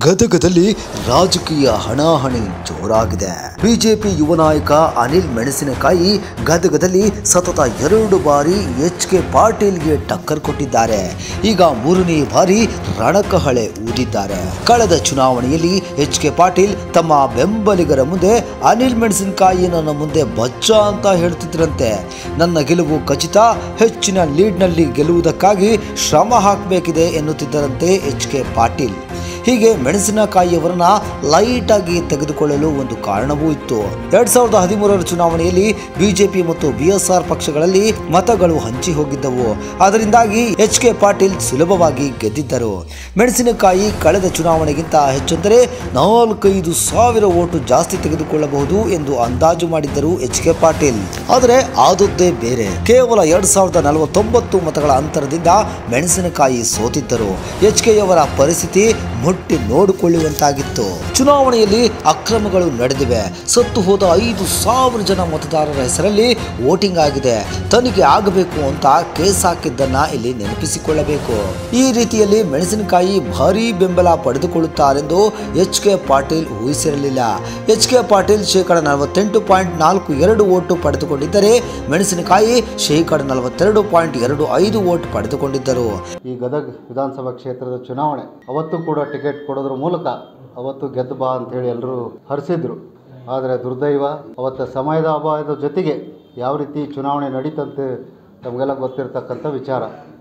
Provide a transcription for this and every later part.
ಗದಗದಲ್ಲಿ ರಾಜಕೀಯ ಹಣಾಹಣಿ ಜೋರಾಗಿದೆ ಬಿಜೆಪಿ ಯುವ ನಾಯಕ ಅನಿಲ್ ಮೆಣಸಿನಕಾಯಿ ಗದಗದಲ್ಲಿ ಸತತ ಎರಡು ಬಾರಿ ಎಚ್ ಕೆ ಪಾಟೀಲ್ಗೆ ಟಕ್ಕರ್ ಕೊಟ್ಟಿದ್ದಾರೆ ಈಗ ಮೂರನೇ ಬಾರಿ ರಣಕಹಳೆ ಊದಿದ್ದಾರೆ ಕಳೆದ ಚುನಾವಣೆಯಲ್ಲಿ ಎಚ್ ಕೆ ಪಾಟೀಲ್ ತಮ್ಮ ಬೆಂಬಲಿಗರ ಮುಂದೆ ಅನಿಲ್ ಮೆಣಸಿನಕಾಯಿ ನನ್ನ ಮುಂದೆ ಬಚ್ಚ ಅಂತ ಹೇಳ್ತಿದ್ರಂತೆ ನನ್ನ ಗೆಲುವು ಖಚಿತ ಹೆಚ್ಚಿನ ಲೀಡ್ನಲ್ಲಿ ಗೆಲ್ಲುವುದಕ್ಕಾಗಿ ಶ್ರಮ ಹಾಕಬೇಕಿದೆ ಎನ್ನುತ್ತಿದ್ದರಂತೆ ಎಚ್ ಕೆ ಪಾಟೀಲ್ ಹೀಗೆ ಮೆಣಸಿನಕಾಯಿಯವರನ್ನ ಲೈಟ್ ಆಗಿ ತೆಗೆದುಕೊಳ್ಳಲು ಒಂದು ಕಾರಣವೂ ಇತ್ತು ಎರಡ್ ಸಾವಿರದ ಹದಿಮೂರರ ಚುನಾವಣೆಯಲ್ಲಿ ಬಿಜೆಪಿ ಮತ್ತು ಬಿಎಸ್ಆರ್ ಪಕ್ಷಗಳಲ್ಲಿ ಮತಗಳು ಹಂಚಿ ಹೋಗಿದ್ದವು ಅದರಿಂದಾಗಿ ಎಚ್ ಕೆ ಪಾಟೀಲ್ ಸುಲಭವಾಗಿ ಗೆದ್ದಿದ್ದರು ಮೆಣಸಿನಕಾಯಿ ಕಳೆದ ಚುನಾವಣೆಗಿಂತ ಹೆಚ್ಚೆಂದರೆ ನಾಲ್ಕೈದು ಸಾವಿರ ಓಟು ಜಾಸ್ತಿ ತೆಗೆದುಕೊಳ್ಳಬಹುದು ಎಂದು ಅಂದಾಜು ಮಾಡಿದ್ದರು ಎಚ್ ಕೆ ಪಾಟೀಲ್ ಆದರೆ ಆದದ್ದೇ ಬೇರೆ ಕೇವಲ ಎರಡ್ ಸಾವಿರದ ನಲವತ್ತೊಂಬತ್ತು ಮತಗಳ ಅಂತರದಿಂದ ಮೆಣಸಿನಕಾಯಿ ಸೋತಿದ್ದರು ಎಚ್ ಕೆಯವರ ಪರಿಸ್ಥಿತಿ ಮುಟ್ಟಿ ನೋಡಿಕೊಳ್ಳುವಂತಾಗಿತ್ತು ಚುನಾವಣೆಯಲ್ಲಿ ಅಕ್ರಮಗಳು ನಡೆದಿವೆ ಸತ್ತು ಹೋದ ಐದು ಸಾವಿರ ಜನ ಮತದಾರರ ಹೆಸರಲ್ಲಿ ವೋಟಿಂಗ್ ಆಗಿದೆ ತನಿಖೆ ಆಗಬೇಕು ಅಂತ ಕೇಸ್ ಹಾಕಿದ್ದನ್ನ ಇಲ್ಲಿ ನೆನಪಿಸಿಕೊಳ್ಳಬೇಕು ಈ ರೀತಿಯಲ್ಲಿ ಮೆಣಸಿನಕಾಯಿ ಭಾರೀ ಬೆಂಬಲ ಪಡೆದುಕೊಳ್ಳುತ್ತಾರೆಂದು ಎಚ್ ಕೆ ಪಾಟೀಲ್ ಊಹಿಸಿರಲಿಲ್ಲ ಎಚ್ ಕೆ ಪಾಟೀಲ್ ಶೇಕಡ ನಲವತ್ತೆಂಟು ಪಾಯಿಂಟ್ ನಾಲ್ಕು ಎರಡು ಓಟು ಪಡೆದುಕೊಂಡಿದ್ದರೆ ಮೆಣಸಿನಕಾಯಿ ಶೇಕಡ ನಲವತ್ತೆರಡು ಪಾಯಿಂಟ್ ಎರಡು ಐದು ಓಟ್ ಪಡೆದುಕೊಂಡಿದ್ದರು ಈ ಗದಗ ವಿಧಾನಸಭಾ ಕ್ಷೇತ್ರದ ಚುನಾವಣೆ ಅವತ್ತು ಕೂಡ ಟಿಕೆಟ್ ಕೊಡೋದ್ರ ಮೂಲಕ ಅವತ್ತು ಗೆದ್ದು ಬಾ ಅಂತೇಳಿ ಎಲ್ಲರೂ ಹರಿಸಿದ್ರು ಆದರೆ ದುರ್ದೈವ ಅವತ್ತ ಸಮಯದ ಅಭಾವದ ಜೊತೆಗೆ ಯಾವ ರೀತಿ ಚುನಾವಣೆ ನಡೀತಂತೆ ನಮಗೆಲ್ಲ ಗೊತ್ತಿರತಕ್ಕಂಥ ವಿಚಾರ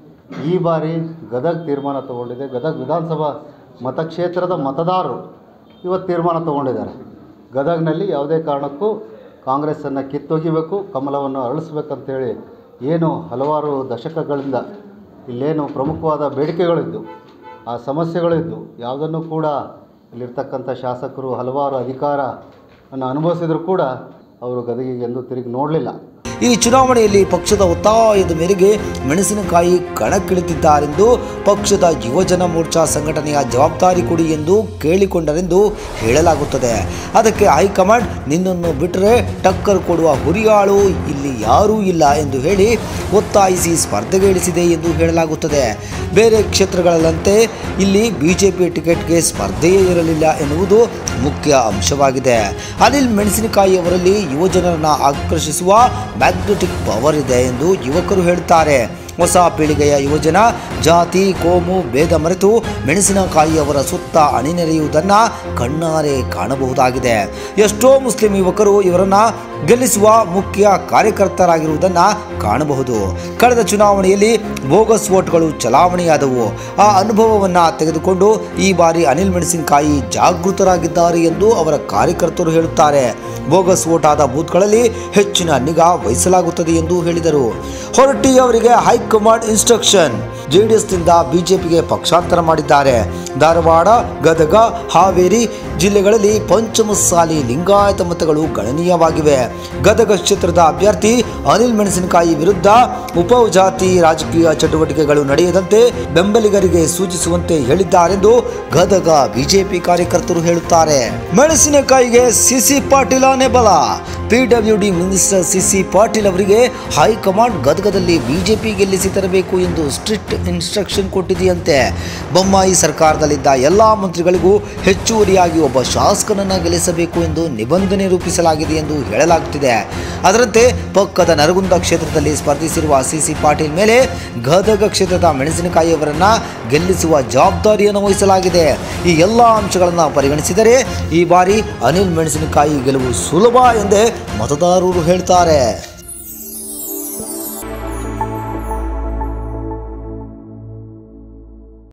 ಈ ಬಾರಿ ಗದಗ ತೀರ್ಮಾನ ತಗೊಂಡಿದೆ ಗದಗ ವಿಧಾನಸಭಾ ಮತಕ್ಷೇತ್ರದ ಮತದಾರರು ಇವತ್ತು ತೀರ್ಮಾನ ತಗೊಂಡಿದ್ದಾರೆ ಗದಗ್ನಲ್ಲಿ ಯಾವುದೇ ಕಾರಣಕ್ಕೂ ಕಾಂಗ್ರೆಸ್ಸನ್ನು ಕಿತ್ತೊಗಿಬೇಕು ಕಮಲವನ್ನು ಅರಳಿಸ್ಬೇಕಂತೇಳಿ ಏನು ಹಲವಾರು ದಶಕಗಳಿಂದ ಇಲ್ಲೇನು ಪ್ರಮುಖವಾದ ಬೇಡಿಕೆಗಳಿದ್ದು ಆ ಸಮಸ್ಯೆಗಳಿದ್ದು ಯಾವುದನ್ನು ಕೂಡ ಇಲ್ಲಿರ್ತಕ್ಕಂಥ ಶಾಸಕರು ಹಲವಾರು ಅಧಿಕಾರವನ್ನು ಅನುಭವಿಸಿದರೂ ಕೂಡ ಅವರು ಗದಗಿಗೆ ಎಂದು ತಿರುಗಿ ನೋಡಲಿಲ್ಲ ಈ ಚುನಾವಣೆಯಲ್ಲಿ ಪಕ್ಷದ ಒತ್ತಾಯದ ಮೇರೆಗೆ ಮೆಣಸಿನಕಾಯಿ ಕಣಕ್ಕಿಳಿದಿದ್ದಾರೆಂದು ಪಕ್ಷದ ಯುವಜನ ಮೋರ್ಚಾ ಸಂಘಟನೆಯ ಜವಾಬ್ದಾರಿ ಕೊಡಿ ಎಂದು ಕೇಳಿಕೊಂಡರೆಂದು ಹೇಳಲಾಗುತ್ತದೆ ಅದಕ್ಕೆ ಹೈಕಮಾಂಡ್ ನಿನ್ನನ್ನು ಬಿಟ್ಟರೆ ಟಕ್ಕರ್ ಕೊಡುವ ಹುರಿಯಾಳು ಇಲ್ಲಿ ಯಾರೂ ಇಲ್ಲ ಎಂದು ಹೇಳಿ ಒತ್ತಾಯಿಸಿ ಸ್ಪರ್ಧೆಗೆ ಇಳಿಸಿದೆ ಎಂದು ಹೇಳಲಾಗುತ್ತದೆ ಬೇರೆ ಕ್ಷೇತ್ರಗಳಲ್ಲಂತೆ ಇಲ್ಲಿ ಬಿಜೆಪಿ ಟಿಕೆಟ್ಗೆ ಸ್ಪರ್ಧೆಯೇ ಇರಲಿಲ್ಲ ಎನ್ನುವುದು ಮುಖ್ಯ ಅಂಶವಾಗಿದೆ ಅನಿಲ್ ಮೆಣಸಿನಕಾಯಿ ಅವರಲ್ಲಿ ಯುವಜನರನ್ನ ಆಕರ್ಷಿಸುವ ಮ್ಯಾಗ್ನೆಟಿಕ್ ಪವರ್ ಇದೆ ಎಂದು ಯುವಕರು ಹೇಳುತ್ತಾರೆ ಹೊಸ ಪೀಳಿಗೆಯ ಯುವಜನ ಜಾತಿ ಕೋಮು ಭೇದ ಮರೆತು ಮೆಣಸಿನಕಾಯಿ ಅವರ ಸುತ್ತ ಅಣಿನೆರೆಯುವುದನ್ನು ಕಣ್ಣಾರೆ ಕಾಣಬಹುದಾಗಿದೆ ಎಷ್ಟೋ ಮುಸ್ಲಿಂ ಯುವಕರು ಇವರನ್ನ ಗೆಲ್ಲಿಸುವ ಮುಖ್ಯ ಕಾರ್ಯಕರ್ತರಾಗಿರುವುದನ್ನು ಕಾಣಬಹುದು ಕಳೆದ ಚುನಾವಣೆಯಲ್ಲಿ ಬೋಗಸ್ ವೋಟ್ಗಳು ಚಲಾವಣೆಯಾದವು ಆ ಅನುಭವವನ್ನು ತೆಗೆದುಕೊಂಡು ಈ ಬಾರಿ ಅನಿಲ್ ಮೆಣಸಿನಕಾಯಿ ಜಾಗೃತರಾಗಿದ್ದಾರೆ ಎಂದು ಅವರ ಕಾರ್ಯಕರ್ತರು ಹೇಳುತ್ತಾರೆ ಬೋಗಸ್ ವೋಟ್ ಆದ ಬೂತ್ಗಳಲ್ಲಿ ಹೆಚ್ಚಿನ ನಿಗಾ ವಹಿಸಲಾಗುತ್ತದೆ ಎಂದು ಹೇಳಿದರು ಹೊರಟ್ಟಿ ಅವರಿಗೆ ಹೈಕಮಾಂಡ್ ಇನ್ಸ್ಟ್ರಕ್ಷನ್ ಜೆಡಿಎಸ್ನಿಂದ ಬಿಜೆಪಿಗೆ ಪಕ್ಷಾಂತರ ಮಾಡಿದ್ದಾರೆ ಧಾರವಾಡ ಗದಗ ಹಾವೇರಿ ಜಿಲ್ಲೆಗಳಲ್ಲಿ ಪಂಚಮಸಾಲಿ ಲಿಂಗಾಯತ ಮತಗಳು ಗಣನೀಯವಾಗಿವೆ ಗದಗ ಕ್ಷೇತ್ರದ ಅಭ್ಯರ್ಥಿ ಅನಿಲ್ ಮೆಣಸಿನಕಾಯಿ ವಿರುದ್ಧ ಉಪಜಾತಿ ರಾಜಕೀಯ ಚಟುವಟಿಕೆಗಳು ನಡೆಯದಂತೆ ಬೆಂಬಲಿಗರಿಗೆ ಸೂಚಿಸುವಂತೆ ಹೇಳಿದ್ದಾರೆಂದು ಗದಗ ಬಿಜೆಪಿ ಕಾರ್ಯಕರ್ತರು ಹೇಳುತ್ತಾರೆ ಮೆಣಸಿನಕಾಯಿಗೆ ಸಿಸಿ ಪಾಟೀಲನೇ ಬಲ ಪಿಡಬ್ಲ್ಯೂಡಿ ಮಿನಿಸ್ಟರ್ ಸಿಸಿ ಪಾಟೀಲ್ ಅವರಿಗೆ ಹೈಕಮಾಂಡ್ ಗದಗದಲ್ಲಿ ಬಿಜೆಪಿ ಗೆಲ್ಲಿಸಿ ತರಬೇಕು ಎಂದು ಸ್ಟ್ರಿಕ್ಟ್ ಇನ್ಸ್ಟ್ರಕ್ಷನ್ ಕೊಟ್ಟಿದೆಯಂತೆ ಬೊಮ್ಮಾಯಿ ಸರ್ಕಾರದಲ್ಲಿದ್ದ ಎಲ್ಲ ಮಂತ್ರಿಗಳಿಗೂ ಹೆಚ್ಚುವರಿಯಾಗಿ ಒಬ್ಬ ಶಾಸಕನನ್ನು ಗೆಲ್ಲಿಸಬೇಕು ಎಂದು ನಿಬಂಧನೆ ರೂಪಿಸಲಾಗಿದೆ ಎಂದು ಹೇಳಲಾಗುತ್ತಿದೆ ಅದರಂತೆ ಪಕ್ಕದ ನರಗುಂದ ಕ್ಷೇತ್ರದಲ್ಲಿ ಸ್ಪರ್ಧಿಸಿರುವ ಸಿಸಿ ಪಾಟೀಲ್ ಮೇಲೆ ಗದಗ ಕ್ಷೇತ್ರದ ಮೆಣಸಿನಕಾಯಿಯವರನ್ನ ಗೆಲ್ಲಿಸುವ ಜವಾಬ್ದಾರಿಯನ್ನು ವಹಿಸಲಾಗಿದೆ ಈ ಎಲ್ಲ ಅಂಶಗಳನ್ನು ಪರಿಗಣಿಸಿದರೆ ಈ ಬಾರಿ ಅನಿಲ್ ಮೆಣಸಿನಕಾಯಿ ಗೆಲುವು ಸುಲಭ ಎಂದೇ ಮತದಾರರು ಹೇಳ್ತಾರೆ